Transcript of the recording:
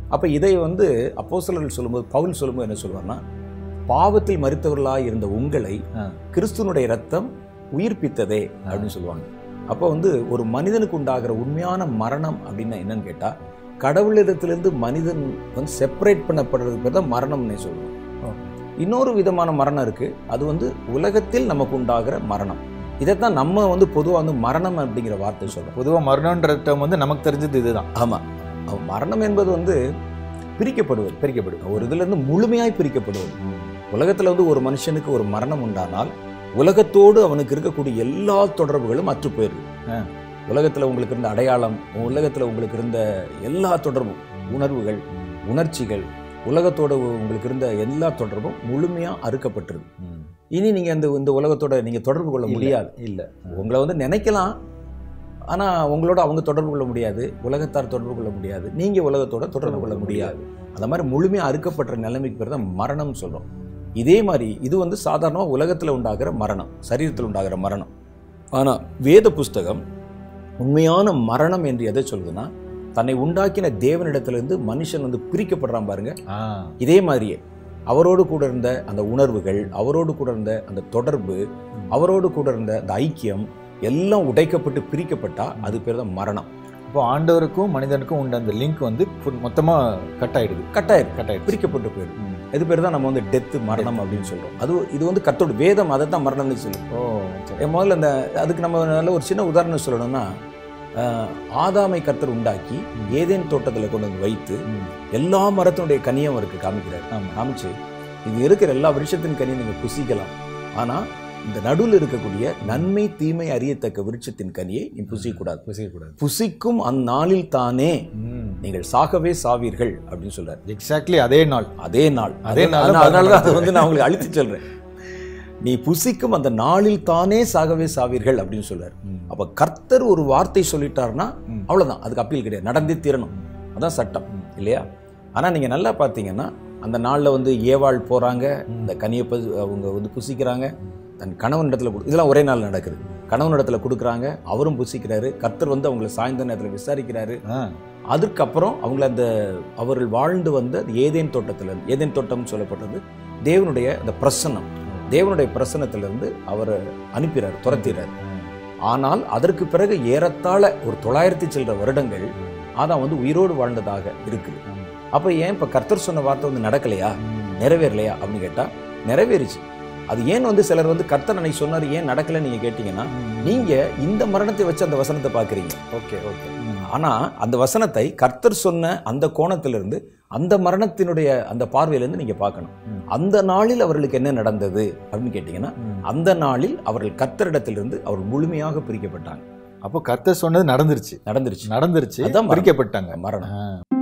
அப்ப இதை வந்து அப்போஸ்தலர்கள் சொல்லும்போது பவுல் சொல்லும்போது என்ன சொல்லுவார்னா பாவத்தில் மறித்தவர்களாய் இருந்த உங்களை ஆ. கிறிஸ்துனுடைய ரத்தம் உயிர்ப்பித்ததே அப்படின்னு சொல்லுவாங்க அப்போ வந்து ஒரு மனிதனுக்கு உண்டாகிற உண்மையான மரணம் அப்படின்னா என்னன்னு கேட்டா கடவுளிடத்திலிருந்து மனிதன் வந்து செப்பரேட் பண்ணப்படுறதுக்கு பேர் தான் மரணம்னே சொல்லுவோம் ஓ. இன்னொரு விதமான மரணம் இருக்கு அது வந்து உலகத்தில் நமக்கு உண்டாகிற மரணம் இதைத்தான் நம்ம வந்து பொதுவாக வந்து மரணம் அப்படிங்கிற வார்த்தை சொல்றோம் பொதுவா மரணம்ன்ற term வந்து நமக்கு தெரிஞ்சது இதுதான் ஆமா அவ- மரணம் என்பது வந்து பிரிக்கப்படுவது பிரிக்கப்படுது ஒரு இதுல இருந்து முழுமையாய் பிரிக்கப்படுவது உலகத்துல வந்து ஒரு மனுஷனுக்கு ஒரு மரணம் உண்டானால் உலகத்தோடு அவனுக்கு இருக்கக்கூடிய எல்லா தொடர்புகளும் அற்று போயிடுது ஆ. உலகத்துல உங்களுக்கு இருந்த அடையாளம் உலகத்துல உங்களுக்கு இருந்த எல்லா தொடர்பும் உணர்வுகள் உணர்ச்சிகள் உலகத்தோட உங்களுக்கு இருந்த எல்லா தொடர்பும் முழுமையா அறுக்கப்பட்டிருது ம். இனி நீங்க இந்த இந்த உலகத்தோட நீங்க தொடர்பு கொள்ள இல்ல. முடியாது இல்ல உங்களை வந்து நினைக்கலாம் ஆனா உங்களோட அவங்க தொடர்பு கொள்ள முடியாது உலகத்தார் தொடர்பு கொள்ள முடியாது நீங்க உலகத்தோட தொடர்பு கொள்ள முடியாது அந்த மாதிரி முழுமையா அறுக்கப்பட்ட நிலைமைக்கு பேர் தான் மரணம் சொல்றோம் இதே மாதிரி இது வந்து சாதாரணமாக உலகத்துல உண்டாகிற மரணம் சரீரத்தில் உண்டாகிற மரணம் ஆனா வேத புஸ்தகம் உண்மையான மரணம் என்று எதை சொல்லுதுன்னா தன்னை உண்டாக்கின தேவனிடத்திலிருந்து மனுஷன் வந்து பிரிக்கப்படுறான் பாருங்க ஆ, இதே மாதிரியே அவரோடு கூட இருந்த அந்த உணர்வுகள் அவரோடு கூட இருந்த அந்த தொடர்பு அவரோடு கூட இருந்த அந்த ஐக்கியம் எல்லாம் உடைக்கப்பட்டு பிரிக்கப்பட்டா அது பேர் தான் மரணம் அப்போ ஆண்டவருக்கும் மனிதனுக்கும் உண்ட அந்த லிங்க் வந்து full- மொத்தமா கட் ஆயிடுது கட்டாயம் கட் ஆயிடுது பிரிக்கப்பட்டு போயிடும் ம். இது பேர் தான் நம்ம வந்து டெத்து மரணம் அப்படின்னு சொல்றோம் அது இது வந்து கத்தோட வேதம் அதை தான் மரணம்னு சொல்லுவோம் ஓ சரி. என் முதல்ல அந்த அதுக்கு நம்ம நல்ல ஒரு சின்ன உதாரணம் சொல்லணும்னா ஆஹ், ஆதாமை கர்த்தர் உண்டாக்கி ஏதேன் தோட்டத்தில் கொண்டு வந்து வைத்து ம். எல்லா மரத்தினுடைய கனியும் அவருக்கு காமிக்கிறார் ஆமா. காமிச்சு இது இருக்கிற எல்லா விருட்சத்தின் கனியும் நீங்க புசிக்கலாம் ஆனா இந்த நடுவில் இருக்கக்கூடிய நன்மை தீமை அறியத்தக்க விருட்சத்தின் கனியை நீ புசிக்கக்கூடாது புசிக்கக்கூடாது புசிக்கும் அந்நாளில் தானே ம். நீங்கள் சாகவே சாவீர்கள் அப்படின்னு சொல்றாரு எக்ஸாக்ட்லி அதே நாள் அதே நாள் அதே நாள்ல அதனால அதனால தான் அதை மரணம் வந்து நான் உங்களுக்கு அழித்து சொல்றேன் நீ புசிக்கும் அந்த நாளில் தானே சாகவே சாவீர்கள் அப்படின்னு சொல்றாரு ம். அப்ப கர்த்தர் ஒரு வார்த்தை சொல்லிட்டாருன்னா ம். அவ்வளவுதான் அதுக்கு அப்பீல் கிடையாது நடந்தே தீரணும் அதான் சட்டம் இல்லையா ஆனா நீங்க நல்லா பார்த்தீங்கன்னா அந்த நாள்ல வந்து ஏவாள் போறாங்க இந்த கனியை பு- அவங்க வந்து புசிக்கிறாங்க தன் கணவன் இடத்துல கொடு இதெல்லாம் ஒரே நாள் நடக்குது கணவன் இடத்துல கொடுக்குறாங்க அவரும் புசிக்கிறாரு கர்த்தர் வந்து அவங்களை சாய்ந்த நேரத்தில் விசாரிக்கிறாரு ஆ, அதுக்கப்புறம் அவங்கள அந்த அவர்கள் வாழ்ந்து வந்த அந்த ஏதேன் தோட்டத்துல இருந்து ஏதேன் தோட்டம்னு சொல்லப்பட்டது தேவனுடைய அந்த பிரசன்னம் தேவனுடைய பிரசன்னத்திலிருந்து அவரை அனுப்பிறார் துரத்திறார் ஆனால் அதற்கு பிறகு ஏறத்தாழ ஒரு தொள்ளாயிரத்தி சில்லற வருடங்கள் ஆதாம் வந்து உயிரோடு வாழ்ந்ததாக இருக்குது ஆமா. அப்ப ஏன் இப்ப கர்த்தர் சொன்ன வார்த்தை வந்து நடக்கலையா ம். நிறைவேறலையா அப்படின்னு கேட்டா நிறைவேறிச்சு அது ஏன் வந்து சிலர் வந்து கர்த்தர் அன்னைக்கு சொன்னார் ஏன் நடக்கலைன்னு நீங்க கேட்டீங்கன்னா நீங்க இந்த மரணத்தை வச்சு அந்த வசனத்தை பாக்குறீங்க ஓகே ஓகே ஆனா அந்த வசனத்தை கர்த்தர் சொன்ன அந்த கோணத்திலிருந்து அந்த மரணத்தினுடைய அந்த பார்வையிலிருந்து நீங்க பார்க்கணும் ம். அந்த நாளில் அவர்களுக்கு என்ன நடந்தது அப்படின்னு கேட்டீங்கன்னா அந்த நாளில் அவர்கள் கர்த்தரிடத்திலிருந்து அவர்கள் முழுமையாக பிரிக்கப்பட்டாங்க அப்போ கர்த்தர் சொன்னது நடந்துருச்சு நடந்துருச்சு நடந்துருச்சு அதான் மரணம். பிரிக்கப்பட்டாங்க மரணம் ஆ.